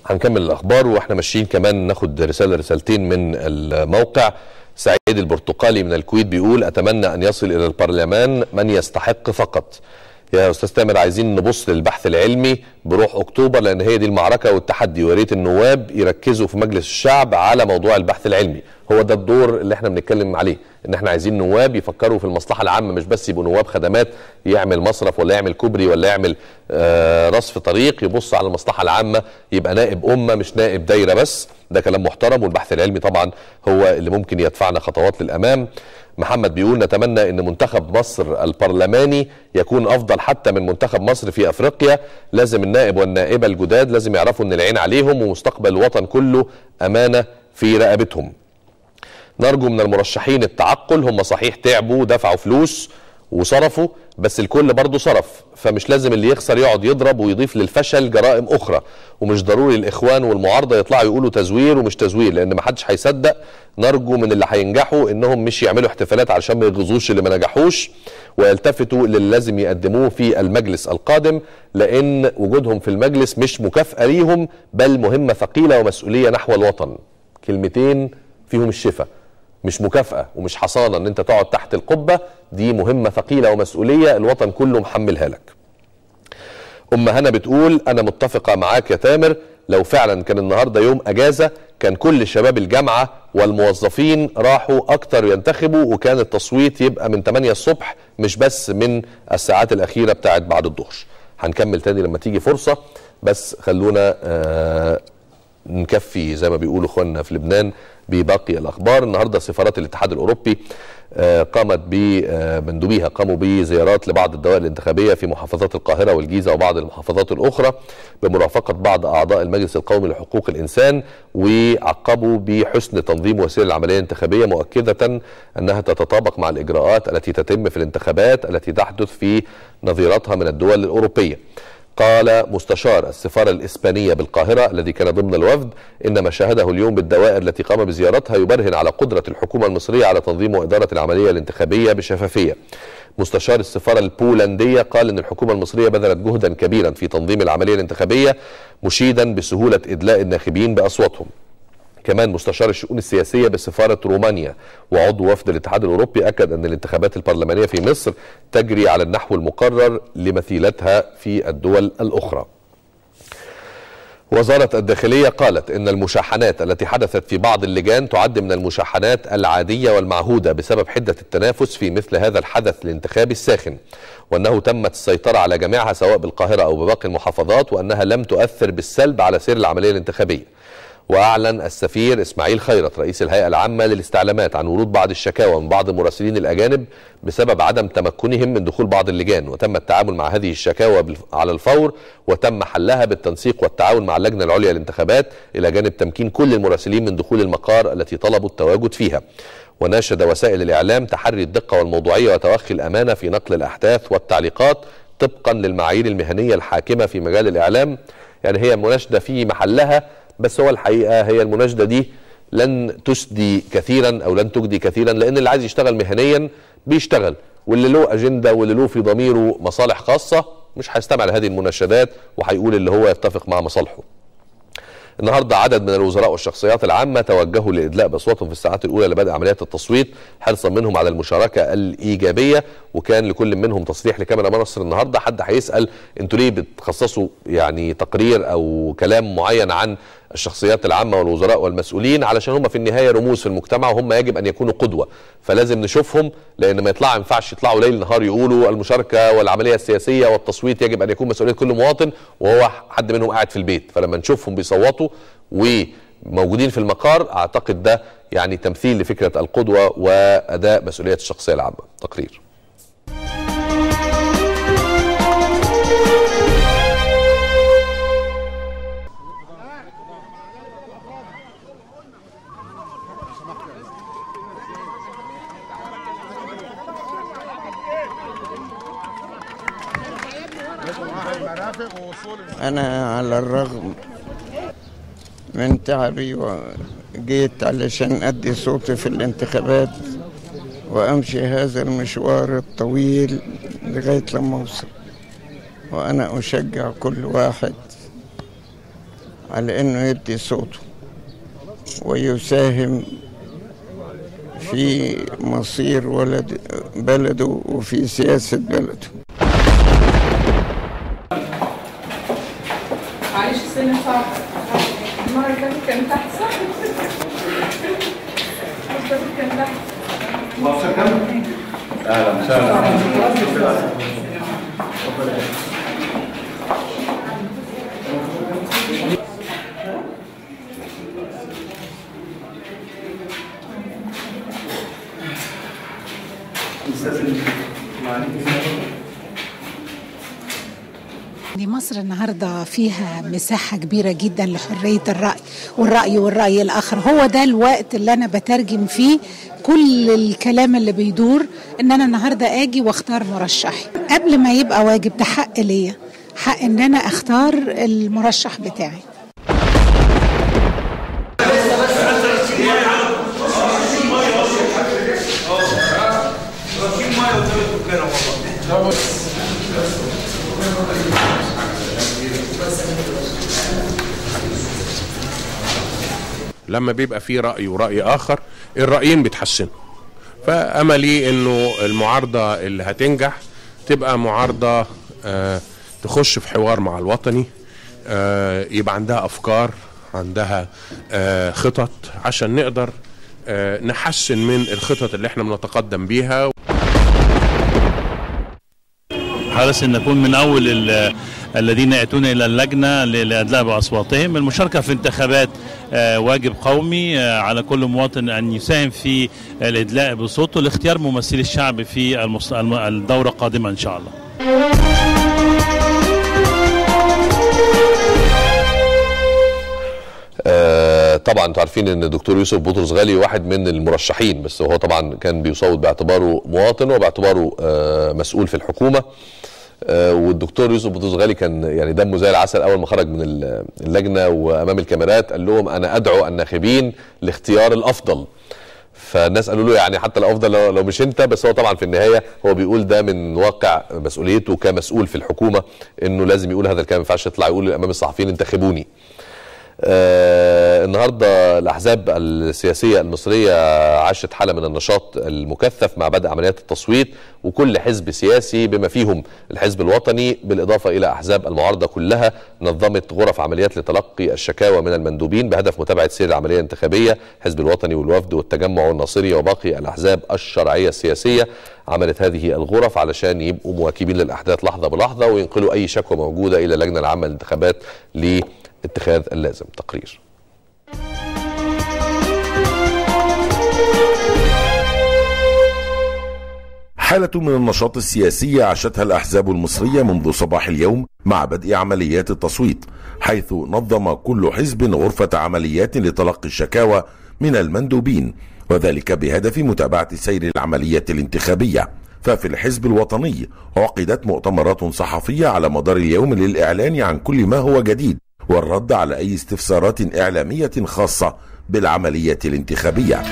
هنكمل الاخبار واحنا ماشيين كمان ناخد رساله رسالتين من الموقع سعيد البرتقالي من الكويت بيقول اتمنى ان يصل الى البرلمان من يستحق فقط يا استاذ تامر عايزين نبص للبحث العلمي بروح اكتوبر لان هي دي المعركه والتحدي ويا ريت النواب يركزوا في مجلس الشعب على موضوع البحث العلمي هو ده الدور اللي احنا بنتكلم عليه ان احنا عايزين نواب يفكروا في المصلحه العامه مش بس يبقوا نواب خدمات يعمل مصرف ولا يعمل كوبري ولا يعمل آه رصف طريق يبص على المصلحه العامه يبقى نائب امه مش نائب دايره بس ده كلام محترم والبحث العلمي طبعا هو اللي ممكن يدفعنا خطوات للامام محمد بيقول نتمنى ان منتخب مصر البرلماني يكون افضل حتى من منتخب مصر في افريقيا لازم النائب والنائبه الجداد لازم يعرفوا ان العين عليهم ومستقبل الوطن كله امانه في رقبتهم نرجو من المرشحين التعقل هم صحيح تعبوا دفعوا فلوس وصرفوا بس الكل برضه صرف فمش لازم اللي يخسر يقعد يضرب ويضيف للفشل جرائم اخرى ومش ضروري الاخوان والمعارضه يطلعوا يقولوا تزوير ومش تزوير لان ما حدش هيصدق نرجو من اللي هينجحوا انهم مش يعملوا احتفالات علشان ما يغزوش اللي ما نجحوش ويلتفتوا للي لازم يقدموه في المجلس القادم لان وجودهم في المجلس مش مكافاه ليهم بل مهمه ثقيله ومسؤوليه نحو الوطن كلمتين فيهم الشفاء مش مكافأة ومش حصانة ان انت تقعد تحت القبة دي مهمة ثقيلة ومسؤولية الوطن كله محملها لك ام هنا بتقول انا متفقة معاك يا تامر لو فعلا كان النهاردة يوم اجازة كان كل شباب الجامعة والموظفين راحوا اكتر ينتخبوا وكان التصويت يبقى من 8 الصبح مش بس من الساعات الاخيرة بتاعت بعد الظهر هنكمل تاني لما تيجي فرصة بس خلونا آه نكفي زي ما بيقولوا اخواننا في لبنان بباقي الاخبار النهارده سفارات الاتحاد الاوروبي قامت بمندوبيها قاموا بزيارات لبعض الدوائر الانتخابيه في محافظات القاهره والجيزه وبعض المحافظات الاخرى بمرافقه بعض اعضاء المجلس القومي لحقوق الانسان وعقبوا بحسن تنظيم وسير العمليه الانتخابيه مؤكده انها تتطابق مع الاجراءات التي تتم في الانتخابات التي تحدث في نظيرتها من الدول الاوروبيه. قال مستشار السفارة الإسبانية بالقاهرة الذي كان ضمن الوفد إن ما شاهده اليوم بالدوائر التي قام بزيارتها يبرهن على قدرة الحكومة المصرية على تنظيم وإدارة العملية الانتخابية بشفافية مستشار السفارة البولندية قال إن الحكومة المصرية بذلت جهدا كبيرا في تنظيم العملية الانتخابية مشيدا بسهولة إدلاء الناخبين بأصواتهم كمان مستشار الشؤون السياسيه بسفاره رومانيا وعضو وفد الاتحاد الاوروبي اكد ان الانتخابات البرلمانيه في مصر تجري على النحو المقرر لمثيلتها في الدول الاخرى. وزارة الداخلية قالت إن المشاحنات التي حدثت في بعض اللجان تعد من المشاحنات العادية والمعهودة بسبب حدة التنافس في مثل هذا الحدث الانتخابي الساخن وأنه تمت السيطرة على جميعها سواء بالقاهرة أو بباقي المحافظات وأنها لم تؤثر بالسلب على سير العملية الانتخابية واعلن السفير اسماعيل خيرت رئيس الهيئه العامه للاستعلامات عن ورود بعض الشكاوى من بعض المراسلين الاجانب بسبب عدم تمكنهم من دخول بعض اللجان وتم التعامل مع هذه الشكاوى على الفور وتم حلها بالتنسيق والتعاون مع اللجنه العليا للانتخابات الى جانب تمكين كل المراسلين من دخول المقار التي طلبوا التواجد فيها وناشد وسائل الاعلام تحري الدقه والموضوعيه وتوخي الامانه في نقل الاحداث والتعليقات طبقا للمعايير المهنيه الحاكمه في مجال الاعلام يعني هي مناشده في محلها بس هو الحقيقه هي المناشده دي لن تسدي كثيرا او لن تجدي كثيرا لان اللي عايز يشتغل مهنيا بيشتغل واللي له اجنده واللي له في ضميره مصالح خاصه مش هيستمع لهذه المناشدات وهيقول اللي هو يتفق مع مصالحه. النهارده عدد من الوزراء والشخصيات العامه توجهوا لادلاء باصواتهم في الساعات الاولى لبدء عمليات التصويت حرصا منهم على المشاركه الايجابيه وكان لكل منهم تصريح لكاميرا مصر النهارده حد هيسال انتوا ليه بتخصصوا يعني تقرير او كلام معين عن الشخصيات العامه والوزراء والمسؤولين علشان هم في النهايه رموز في المجتمع وهم يجب ان يكونوا قدوه فلازم نشوفهم لان ما يطلع ينفعش يطلعوا ليل نهار يقولوا المشاركه والعمليه السياسيه والتصويت يجب ان يكون مسؤوليه كل مواطن وهو حد منهم قاعد في البيت فلما نشوفهم بيصوتوا وموجودين في المقار اعتقد ده يعني تمثيل لفكره القدوه واداء مسؤوليه الشخصيه العامه تقرير أنا على الرغم من تعبي وجيت علشان أدي صوتي في الانتخابات وأمشي هذا المشوار الطويل لغاية لما أوصل وأنا أشجع كل واحد على انه يدي صوته ويساهم في مصير ولد بلده وفي سياسة بلده معلش السن صعب المرة اللي فاتت كان تحت صح؟ المرة اللي فاتت كان تحت دي مصر النهارده فيها مساحة كبيرة جدا لحرية الرأي والرأي والرأي الآخر هو ده الوقت اللي أنا بترجم فيه كل الكلام اللي بيدور إن أنا النهارده أجي واختار مرشحي قبل ما يبقى واجب ده حق ليا حق إن أنا أختار المرشح بتاعي لما بيبقى في رأي ورأي آخر الرأيين بيتحسنوا فأملي إنه المعارضة اللي هتنجح تبقى معارضة آه تخش في حوار مع الوطني آه يبقى عندها أفكار عندها آه خطط عشان نقدر آه نحسن من الخطط اللي احنا بنتقدم بيها حرص ان نكون من اول ال- الذين ياتون الى اللجنه ل- لادلاء باصواتهم المشاركه في انتخابات آه، واجب قومي آه، على كل مواطن ان يساهم في الادلاء بصوته لاختيار ممثلي الشعب في المص- الم- الدوره القادمه ان شاء الله آه، طبعا انتوا عارفين ان الدكتور يوسف بطرس غالي واحد من المرشحين بس هو طبعا كان بيصوت باعتباره مواطن وباعتباره آه، مسؤول في الحكومه آه، والدكتور يوسف بطرس غالي كان يعني دمه زي العسل اول ما خرج من ال- اللجنه وامام الكاميرات قال لهم انا ادعو الناخبين لاختيار الافضل فالناس قالوا له يعني حتى الافضل لو لو مش انت بس هو طبعا في النهايه هو بيقول ده من واقع مسؤوليته كمسؤول في الحكومه انه لازم يقول هذا الكلام ما ينفعش يطلع يقول امام الصحفيين انتخبوني آه النهارده الاحزاب السياسيه المصريه عاشت حاله من النشاط المكثف مع بدء عمليات التصويت وكل حزب سياسي بما فيهم الحزب الوطني بالاضافه الى احزاب المعارضه كلها نظمت غرف عمليات لتلقي الشكاوى من المندوبين بهدف متابعه سير العمليه الانتخابيه الحزب الوطني والوفد والتجمع والناصري وباقي الاحزاب الشرعيه السياسيه عملت هذه الغرف علشان يبقوا مواكبين للاحداث لحظه بلحظه وينقلوا اي شكوى موجوده الى اللجنه العامه للانتخابات لاتخاذ اللازم تقرير حالة من النشاط السياسي عاشتها الأحزاب المصرية منذ صباح اليوم مع بدء عمليات التصويت حيث نظم كل حزب غرفة عمليات لتلقي الشكاوى من المندوبين وذلك بهدف متابعة سير العملية الانتخابية ففي الحزب الوطني عقدت مؤتمرات صحفية على مدار اليوم للإعلان عن كل ما هو جديد والرد على أي استفسارات إعلامية خاصة بالعملية الانتخابية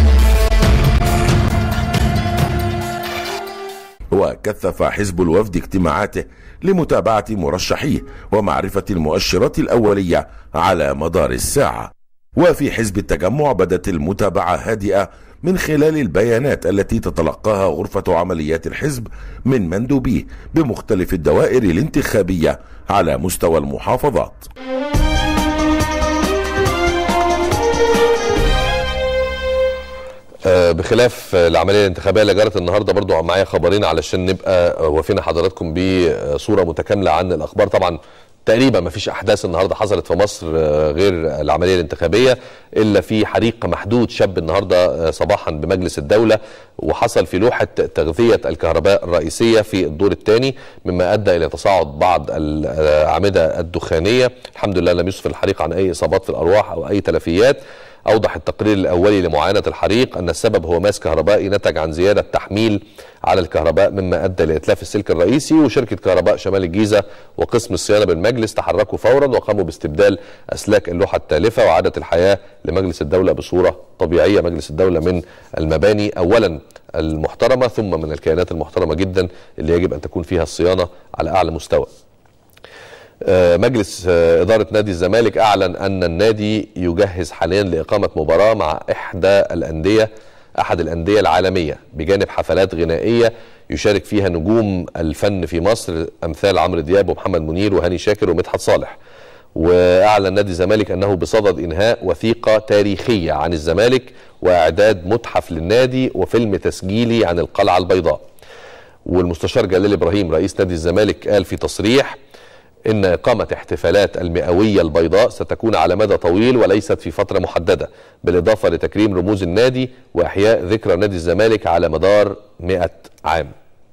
وكثف حزب الوفد اجتماعاته لمتابعة مرشحيه ومعرفة المؤشرات الأولية على مدار الساعة وفي حزب التجمع بدت المتابعة هادئة من خلال البيانات التي تتلقاها غرفة عمليات الحزب من مندوبيه بمختلف الدوائر الانتخابية على مستوى المحافظات آه، بخلاف آه، العمليه الانتخابيه اللي جرت النهارده برضو معايا خبرين علشان نبقى آه، وافينا حضراتكم بصوره متكامله عن الاخبار طبعا تقريبا ما فيش احداث النهارده حصلت في مصر آه، غير العمليه الانتخابيه الا في حريق محدود شاب النهارده آه، صباحا بمجلس الدوله وحصل في لوحه تغذيه الكهرباء الرئيسيه في الدور الثاني مما ادى الى تصاعد بعض الاعمده الدخانيه الحمد لله لم يسفر الحريق عن اي اصابات في الارواح او اي تلفيات أوضح التقرير الأولي لمعاينة الحريق أن السبب هو ماس كهربائي نتج عن زيادة تحميل على الكهرباء مما أدى لإتلاف السلك الرئيسي وشركة كهرباء شمال الجيزة وقسم الصيانة بالمجلس تحركوا فورا وقاموا باستبدال أسلاك اللوحة التالفة وعادت الحياة لمجلس الدولة بصورة طبيعية مجلس الدولة من المباني أولا المحترمة ثم من الكيانات المحترمة جدا اللي يجب أن تكون فيها الصيانة على أعلى مستوى آه، مجلس آه، إدارة نادي الزمالك أعلن أن النادي يجهز حاليا لإقامة مباراة مع إحدى الأندية أحد الأندية العالمية بجانب حفلات غنائية يشارك فيها نجوم الفن في مصر أمثال عمرو دياب ومحمد منير وهاني شاكر ومدحت صالح وأعلن نادي الزمالك أنه بصدد إنهاء وثيقة تاريخية عن الزمالك وإعداد متحف للنادي وفيلم تسجيلي عن القلعة البيضاء والمستشار جلال إبراهيم رئيس نادي الزمالك قال في تصريح إن إقامة احتفالات المئوية البيضاء ستكون على مدى طويل وليست في فترة محددة بالإضافة لتكريم رموز النادي وإحياء ذكرى نادي الزمالك على مدار 100 عام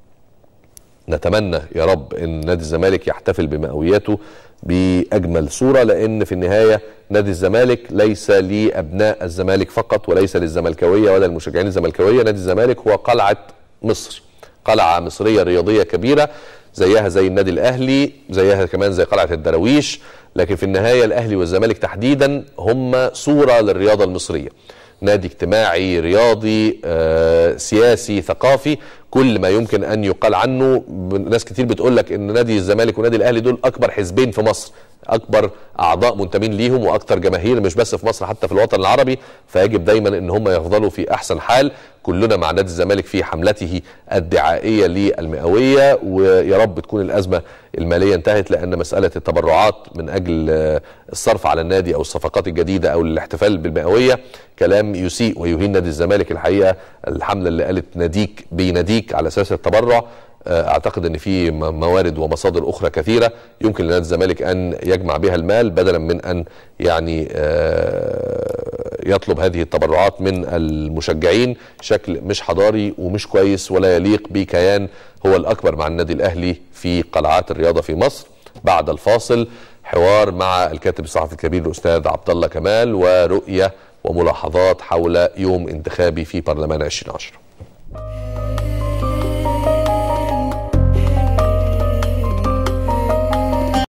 نتمنى يا رب ان نادي الزمالك يحتفل بمئوياته باجمل صوره لان في النهايه نادي الزمالك ليس لابناء الزمالك فقط وليس للزملكاويه ولا المشجعين الزملكاويه نادي الزمالك هو قلعه مصر قلعه مصريه رياضيه كبيره زيها زي النادي الاهلي زيها كمان زي قلعه الدراويش لكن في النهايه الاهلي والزمالك تحديدا هم صوره للرياضه المصريه نادي اجتماعي رياضي آه، سياسي ثقافي كل ما يمكن ان يقال عنه ب- ناس كتير بتقول لك ان نادي الزمالك ونادي الاهلي دول اكبر حزبين في مصر اكبر اعضاء منتمين ليهم واكثر جماهير مش بس في مصر حتى في الوطن العربي فيجب دايما ان هم يفضلوا في احسن حال كلنا مع نادي الزمالك في حملته الدعائيه للمئويه ويا رب تكون الازمه الماليه انتهت لان مساله التبرعات من اجل آه، الصرف على النادي او الصفقات الجديده او الاحتفال بالمئويه كلام يسيء ويهين نادي الزمالك الحقيقه الحمله اللي قالت ناديك بيناديك على اساس التبرع آه، اعتقد ان في م- موارد ومصادر اخرى كثيره يمكن لنادي الزمالك ان يجمع بها المال بدلا من ان يعني آه، يطلب هذه التبرعات من المشجعين شكل مش حضاري ومش كويس ولا يليق بكيان هو الاكبر مع النادي الاهلي في قلعات الرياضه في مصر بعد الفاصل حوار مع الكاتب الصحفي الكبير الاستاذ عبد الله كمال ورؤيه وملاحظات حول يوم انتخابي في برلمان 2010